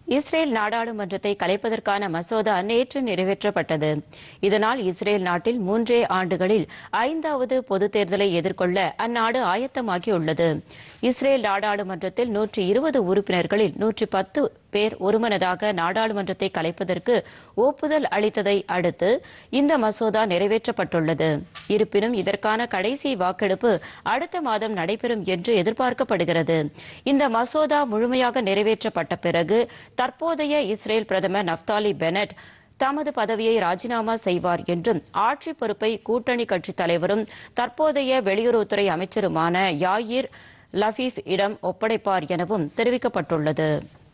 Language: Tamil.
இஸ்ரேல் நாடாளுமன்றத்தை கலைப்பதற்கான மசோதா நேற்று நிறைவேற்றப்பட்டது இதனால் இஸ்ரேல் நாட்டில் மூன்றே ஆண்டுகளில் ஐந்தாவது பொதுத் தேர்தலை எதிர்கொள்ள அந்நாடு ஆயத்தமாகியுள்ளது இஸ்ரேல் நாடாளுமன்றத்தில் நூற்றி இருபது உறுப்பினர்களில் நூற்றி பத்து பேர் ஒருமனதாக நாடாளுமன்றத்தை கலைப்பதற்கு ஒப்புதல் அளித்ததை அடுத்து இந்த மசோதா நிறைவேற்றப்பட்டுள்ளது இருப்பினும் இதற்கான கடைசி வாக்கெடுப்பு அடுத்த மாதம் நடைபெறும் என்று எதிர்பார்க்கப்படுகிறது இந்த மசோதா முழுமையாக நிறைவேற்றப்பட்ட பிறகு தற்போதைய இஸ்ரேல் பிரதமர் நப்தாலி பெனட் தமது பதவியை ராஜினாமா செய்வார் என்றும் ஆட்சி பொறுப்பை கூட்டணி கட்சித் தலைவரும் தற்போதைய வெளியுறவுத்துறை அமைச்சருமான யாயிர் லஃபீஃப் இடம் ஒப்படைப்பார் எனவும் தெரிவிக்கப்பட்டுள்ளது